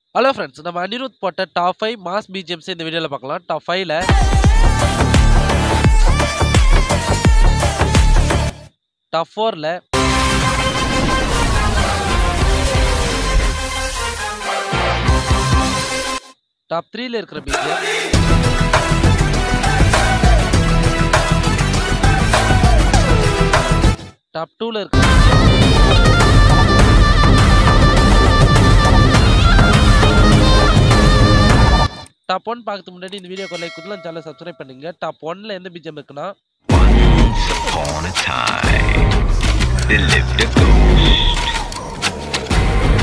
Hello friends நம்ம அனிருத் போட்ட top five mass BGMs இந்த வீடியோவில் பார்க்கலாம் டாப் ஃபைவ்ல டாப் ஃபோரில் டாப் த்ரீல இருக்கிற பிஜிஎம் டாப் டூல இருக்கிற BGM. டாப் ஒன் பார்க்கறதுக்கு முன்னாடி இந்த வீடியோ லைக் கொடுக்கலாம் சேனல் சப்ஸ்கிரைப் பண்ணுங்க டாப் ஒன்ல எந்த பிஜிஎம் இருக்குன்னா Once upon a time, there lived a ghost.